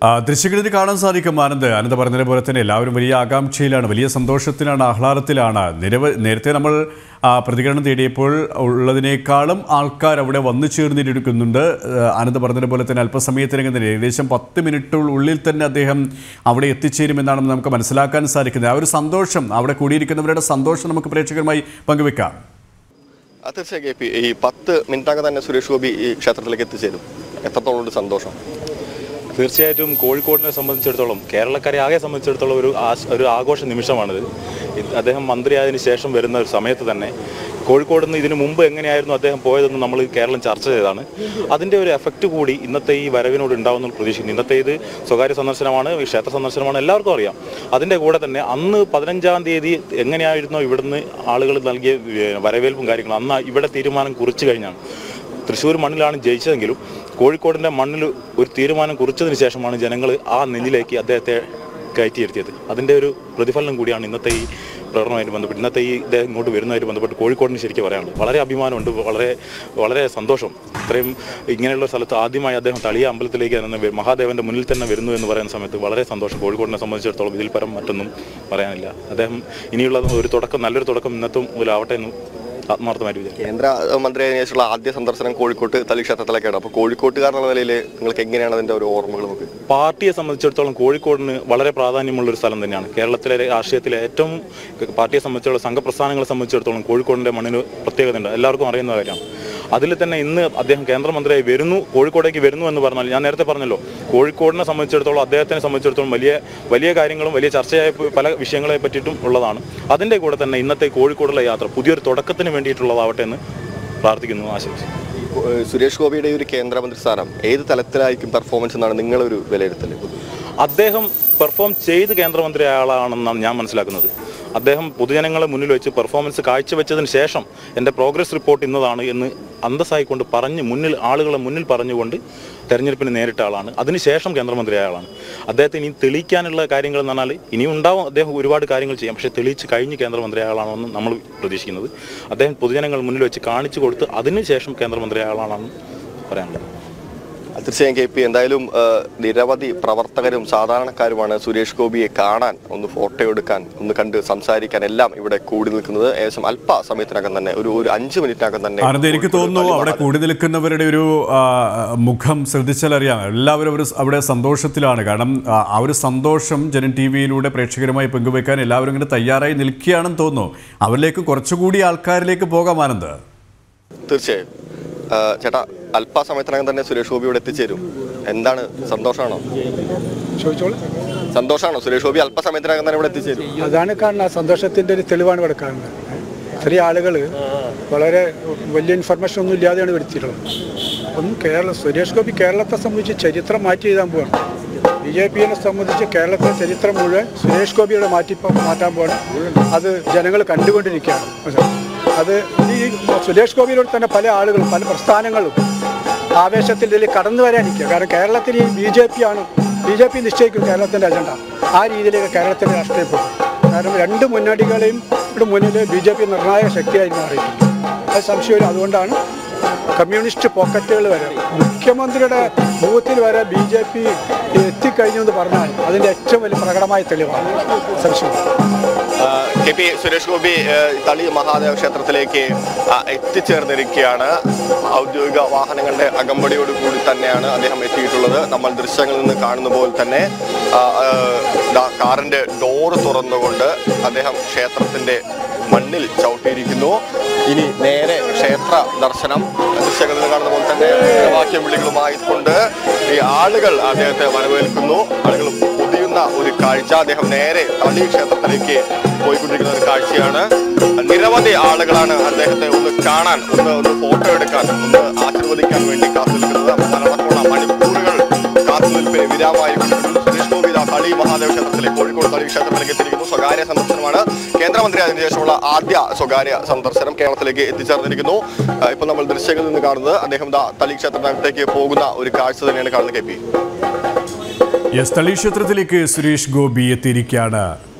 ആ, ദൃശ്യങ്ങളിൽ കാണാൻ സാധിക്കും ആനന്ദ് ആനന്ദ് പറഞ്ഞതുപോലെ തന്നെ എല്ലാവരും വലിയ ആകാംക്ഷയിലാണ് വലിയ സന്തോഷത്തിലാണ് ആഹ്ലാദത്തിലാണ് നിരവധി നേരത്തെ നമ്മൾ ആ, പ്രതികരണം തേടിയപ്പോൾ ഉള്ളതിനേക്കാളും ആൾക്കാർ അവിടെ വന്നു ചേർന്നിരിക്കുന്നുണ്ട് ആ, ആനന്ദ് പറഞ്ഞതുപോലെ തന്നെ അല്പസമയത്തിനകം തന്നെ ഏകദേശം പത്ത് മിനിറ്റുള്ളിൽ തന്നെ അദ്ദേഹം അവിടെ എത്തിച്ചേരുമെന്നാണ് നമുക്ക് മനസ്സിലാക്കാൻ സാധിക്കുന്നത് ആ ഒരു സന്തോഷം അവിടെ കൂടിയിരിക്കുന്നവരുടെ സന്തോഷം നമുക്ക് പ്രേക്ഷകരുമായി പങ്കുവെക്കാം ആ, തീർച്ചയായും കെ പി ഈ പത്ത് മിനിറ്റകം തന്നെ സുരേഷ് ഗോപി ഈ ക്ഷേത്രത്തിലേക്ക് എത്തിച്ചേരും എത്രത്തോളം ഉണ്ട് സന്തോഷം തീർച്ചയായിട്ടും കോഴിക്കോടിനെ സംബന്ധിച്ചിടത്തോളം കേരളക്കരെ ആകെ സംബന്ധിച്ചിടത്തോളം ഒരു ആശ- ഒരു ആഘോഷ നിമിഷമാണിത് ഇത് അദ്ദേഹം മന്ത്രിയായതിനു ശേഷം വരുന്ന ഒരു സമയത്ത് തന്നെ കോഴിക്കോട് നിന്ന് ഇതിനു മുമ്പ് എങ്ങനെയായിരുന്നു അദ്ദേഹം പോയതെന്ന് നമ്മൾ കേരളം ചർച്ച ചെയ്തതാണ് അതിൻ്റെ ഒരു എഫക്റ്റ് കൂടി ഇന്നത്തെ ഈ വരവിനോട് ഉണ്ടാവുമെന്ന് പ്രതീക്ഷിക്കുന്നു ഇന്നത്തെ ഇത് സ്വകാര്യ സന്ദർശനമാണ് ഈ ക്ഷേത്ര സന്ദർശനമാണ് എല്ലാവർക്കും അറിയാം അതിൻ്റെ കൂടെ തന്നെ അന്ന് പതിനഞ്ചാം തീയതി എങ്ങനെയായിരുന്നോ ഇവിടുന്ന് ആളുകൾ നൽകിയ ഏ, വരവേൽപ്പും കാര്യങ്ങളും അന്ന് ഇവിടെ തീരുമാനം കുറിച്ചു കഴിഞ്ഞാണ് തൃശ്ശൂർ മണ്ണിലാണ് ജയിച്ചതെങ്കിലും കോഴിക്കോടിൻ്റെ മണ്ണിൽ ഒരു തീരുമാനം കുറിച്ചതിന് ശേഷമാണ് ജനങ്ങൾ ആ നെഞ്ചിലേക്ക് അദ്ദേഹത്തെ കയറ്റിയിരുത്തിയത് അതിൻ്റെ ഒരു പ്രതിഫലനം കൂടിയാണ് ഇന്നത്തെ ഈ പ്രകടനവുമായിട്ട് ബന്ധപ്പെട്ട് ഇന്നത്തെ ഈ ഇദ്ദേഹം ഇങ്ങോട്ട് വരുന്നതായിട്ട് ബന്ധപ്പെട്ട് കോഴിക്കോടിന് ശരിക്കും പറയാനുള്ളത് വളരെ അഭിമാനമുണ്ട് വളരെ വളരെ സന്തോഷം ഇത്രയും ഇങ്ങനെയുള്ള സ്ഥലത്ത് ആദ്യമായി അദ്ദേഹം തളിയ അമ്പലത്തിലേക്ക് തന്നെ വ- മഹാദേവന്റെ മുന്നിൽ തന്നെ വരുന്നു എന്ന് പറയുന്ന സമയത്ത് വളരെ സന്തോഷം കോഴിക്കോടിനെ സംബന്ധിച്ചിടത്തോളം ഇതിൽ പരം മറ്റൊന്നും പറയാനില്ല അദ്ദേഹം ഇനിയുള്ള ഒരു തുടക്കം നല്ലൊരു തുടക്കം ഇന്നത്തും മുതലാവട്ടെ എന്ന് ആത്മാർത്ഥമായിട്ട് വിചാരിക്കുന്നു കേന്ദ്ര ഏഹ്, മന്ത്രിയായതിനു ശേഷമുള്ള ആദ്യ സന്ദർശനം കോഴിക്കോട്ട് തളി ക്ഷേത്രത്തിലേക്കാണ് അപ്പോൾ കോഴിക്കോട്ടുകാരെന്ന നിലയിൽ നിങ്ങൾക്ക് എങ്ങനെയാണ് അതിന്റെ ഒരു ഓർമ്മകൾ നമുക്ക് പാർട്ടിയെ സംബന്ധിച്ചിടത്തോളം കോഴിക്കോടിന് വളരെ പ്രാധാന്യമുള്ള ഒരു സ്ഥലം തന്നെയാണ് കേരളത്തിലെ രാഷ്ട്രീയത്തിലെ ഏറ്റവും പാർട്ടിയെ സംബന്ധിച്ചിടത്തോളം സംഘപ്രസ്ഥാനങ്ങളെ സംബന്ധിച്ചിടത്തോളം കോഴിക്കോടിന്റെ മണ്ണിന് പ്രത്യേകതയുണ്ട് എല്ലാവർക്കും അറിയുന്ന കാര്യമാണ് അതിൽ തന്നെ ഇന്ന് അദ്ദേഹം കേന്ദ്രമന്ത്രിയായി വരുന്നു കോഴിക്കോടേക്ക് വരുന്നു എന്ന് പറഞ്ഞാൽ ഞാൻ നേരത്തെ പറഞ്ഞല്ലോ കോഴിക്കോടിനെ സംബന്ധിച്ചിടത്തോളം അദ്ദേഹത്തിനെ സംബന്ധിച്ചിടത്തോളം വലിയ വലിയ കാര്യങ്ങളും വലിയ ചർച്ചയായ പല വിഷയങ്ങളെ പറ്റിയിട്ടും ഉള്ളതാണ് അതിൻ്റെ കൂടെ തന്നെ ഇന്നത്തെ കോഴിക്കോടുള്ള യാത്ര പുതിയൊരു തുടക്കത്തിന് വേണ്ടിയിട്ടുള്ളതാവട്ടെ എന്ന് പ്രാർത്ഥിക്കുന്നു ആശംസിക്കുന്നു ഏഹ്, സുരേഷ് ഗോപിയുടെ ഈ ഒരു കേന്ദ്രമന്ത്രി സ്ഥാനം ഏത് തലത്തിലായിരിക്കും പെർഫോമൻസ് എന്നാണ് നിങ്ങളൊരു വിലയിരുത്തൽ അദ്ദേഹം പെർഫോം ചെയ്ത് കേന്ദ്രമന്ത്രിയായ ആളാണെന്നാണ് ഞാൻ മനസ്സിലാക്കുന്നത് അദ്ദേഹം പൊതുജനങ്ങളെ മുന്നിൽ വെച്ച് പെർഫോമൻസ് കാഴ്ചവെച്ചതിന് ശേഷം എൻ്റെ പ്രോഗ്രസ് റിപ്പോർട്ട് ഇന്നതാണ് എന്ന് അന്തസ്സായിക്കൊണ്ട് പറഞ്ഞ് മുന്നിൽ ആളുകളെ മുന്നിൽ പറഞ്ഞുകൊണ്ട് തെരഞ്ഞെടുപ്പിന് നേരിട്ട ആളാണ് അതിനുശേഷം കേന്ദ്രമന്ത്രിയായ ആളാണ് അദ്ദേഹത്തിന് ഇനി തെളിയിക്കാനുള്ള കാര്യങ്ങൾ എന്ന് പറഞ്ഞാൽ ഇനിയും ഉണ്ടാവും അദ്ദേഹം ഒരുപാട് കാര്യങ്ങൾ ചെയ്യാം പക്ഷേ തെളിയിച്ച് കഴിഞ്ഞ് കേന്ദ്രമന്ത്രിയായ ആളാണെന്ന് നമ്മൾ പ്രതീക്ഷിക്കുന്നത് അദ്ദേഹം പൊതുജനങ്ങൾ മുന്നിൽ വെച്ച് കാണിച്ചു കൊടുത്ത് അതിനുശേഷം കേന്ദ്രമന്ത്രിയായ ആളാണെന്ന് പറയാനുള്ളത് തീർച്ചയായും കെ പി എന്തായാലും ഏഹ്, നിരവധി പ്രവർത്തകരും സാധാരണക്കാരുമാണ് സുരേഷ് ഗോപിയെ കാണാൻ ഒന്ന് ഫോട്ടോ എടുക്കാൻ ഒന്ന് കണ്ട് സംസാരിക്കാൻ എല്ലാം ഇവിടെ കൂടി നിൽക്കുന്നത് ഏകദേശം അല്പ സമയത്തിനകം തന്നെ ഒരു ഒരു അഞ്ച് മിനിറ്റിനകം തന്നെ ആനന്ദ് എനിക്ക് തോന്നുന്നു അവിടെ കൂടി നിൽക്കുന്നവരുടെ ഒരു ആ, മുഖം ശ്രദ്ധിച്ചാൽ അറിയാം എല്ലാവരും ഒരു അവിടെ സന്തോഷത്തിലാണ് കാരണം ആ, ആ ഒരു സന്തോഷം ജനൻ ടി വിയിലൂടെ പ്രേക്ഷകരുമായി പങ്കുവെക്കാൻ എല്ലാവരും ഇങ്ങനെ തയ്യാറായി നിൽക്കുകയാണെന്ന് തോന്നുന്നു അവരിലേക്ക് കുറച്ചുകൂടി ആൾക്കാരിലേക്ക് പോകാം ആനന്ദ് തീർച്ചയായും ആ, ചേട്ടാ അല്പസമയത്തിനകം തന്നെ സുരേഷ് ഗോപി ഇവിടെ എത്തിച്ചേരും എന്താണ് സന്തോഷമാണോ ചോദിച്ചോളൂ സന്തോഷമാണോ സുരേഷ് ഗോപി അല്പസമയത്തിനകം തന്നെ ഇവിടെ എത്തിച്ചേരും അതാണ് കാണുന്നത് ആ സന്തോഷത്തിൻ്റെ ഒരു തെളിവാണ് ഇവിടെ കാണുന്നത് ചെറിയ ആളുകൾ വളരെ വലിയ ഇൻഫർമേഷൻ ഒന്നും ഇല്ലാതെയാണ് വരുത്തിയിട്ടുള്ളത് ഒന്നും കേരള സുരേഷ് ഗോപി കേരളത്തെ സംബന്ധിച്ച് ചരിത്രം മാറ്റി എഴുതാൻ പോവാണ് ബി ജെ പിയെ സംബന്ധിച്ച് കേരളത്തിലെ ചരിത്രം മുഴുവൻ സുരേഷ് ഗോപിയുടെ മാറ്റി മാറ്റാൻ പോവാണ് അത് ജനങ്ങൾ കണ്ടുകൊണ്ടിരിക്കുകയാണ് അത് ഈ സുരേഷ് ഗോപിയിലൂടെ തന്നെ പല ആളുകളും പല പ്രസ്ഥാനങ്ങളും ആവേശത്തിൽ ഇതിൽ കടന്നു വരാനിരിക്കുക കാരണം കേരളത്തിൽ ഈ ബി ജെ പി ആണ് ബി ജെ പി നിശ്ചയിക്കും കേരളത്തിൻ്റെ അജണ്ട ആ രീതിയിലേക്ക് കേരളത്തിൻ്റെ രാഷ്ട്രീയം പോകും കാരണം രണ്ട് മുന്നണികളെയും ഇവിടെ മുന്നിൽ ബി ജെ പി നിർണായക ശക്തിയായി മാറിയിട്ടുണ്ട് അത് സംശയമില്ല അതുകൊണ്ടാണ് കമ്മ്യൂണിസ്റ്റ് പോക്കറ്റുകൾ വരെ മുഖ്യമന്ത്രിയുടെ ബൂത്തിൽ വരെ ബി ജെ പി എത്തിക്കഴിഞ്ഞു എന്ന് പറഞ്ഞാൽ അതിൻ്റെ ഏറ്റവും വലിയ പ്രകടമായ തെളിവാണ് സംശയം ആ, കെ പി സുരേഷ് ഗോപി ആ, തളി മഹാദേവ ക്ഷേത്രത്തിലേക്ക് ആ, എത്തിച്ചേർന്നിരിക്കുകയാണ് ഔദ്യോഗിക വാഹനങ്ങളുടെ അകമ്പടിയോട് കൂടി തന്നെയാണ് അദ്ദേഹം എത്തിയിട്ടുള്ളത് നമ്മൾ ദൃശ്യങ്ങളിൽ നിന്ന് കാണുന്ന പോലെ തന്നെ ആ, ആ, ദാ കാറിന്റെ ഡോറ് തുറന്നുകൊണ്ട് അദ്ദേഹം ക്ഷേത്രത്തിന്റെ മണ്ണിൽ ചവിട്ടിയിരിക്കുന്നു ഇനി നേരെ ക്ഷേത്ര ദർശനം ദൃശ്യങ്ങളിൽ നിന്ന് കാണുന്ന പോലെ തന്നെ വാക്യം വിളികളുമായി കൊണ്ട് ഈ ആളുകൾ അദ്ദേഹത്തെ വരവേൽക്കുന്നു ആളുകൾ പൊതിയുന്ന ഒരു കാഴ്ച അദ്ദേഹം നേരെ തളി ക്ഷേത്രത്തിലേക്ക് പോയിക്കൊണ്ടിരിക്കുന്ന ഒരു കാഴ്ചയാണ് നിരവധി ആളുകളാണ് അദ്ദേഹത്തെ ഒന്ന് കാണാൻ ഒന്ന് ഒന്ന് ഫോട്ടോ എടുക്കാൻ ഒന്ന് ആശീർവദിക്കാൻ വേണ്ടി കാത്തു നിൽക്കുന്നത് മരണത്തോളം മണിക്കൂറുകൾ കാത്തുനിൽപ്പിന് വിരാമായി സുരേഷ് ഗോപി ഇതാ തളി മഹാദേവ ക്ഷേത്രത്തിലേക്ക് കോഴിക്കോട് തളി ക്ഷേത്രത്തിലേക്ക് എത്തിയിരിക്കുന്നു സ്വകാര്യ സന്ദർശനമാണ് കേന്ദ്രമന്ത്രി അതിനുശേഷമുള്ള ആദ്യ സ്വകാര്യ സന്ദർശനം കേരളത്തിലേക്ക് എത്തിച്ചേർന്നിരിക്കുന്നു ആ, ഇപ്പോൾ നമ്മൾ ദൃശ്യങ്ങളിൽ നിന്ന് കാണുന്നത് അദ്ദേഹം ദാ തളി ക്ഷേത്രത്തിനകത്തേക്ക് പോകുന്ന ഒരു കാഴ്ച തന്നെയാണ് കാണുന്നത് കെ പി യെസ് തളി ക്ഷേത്രത്തിലേക്ക് സുരേഷ് ഗോപി എത്തിയിരിക്കുകയാണ്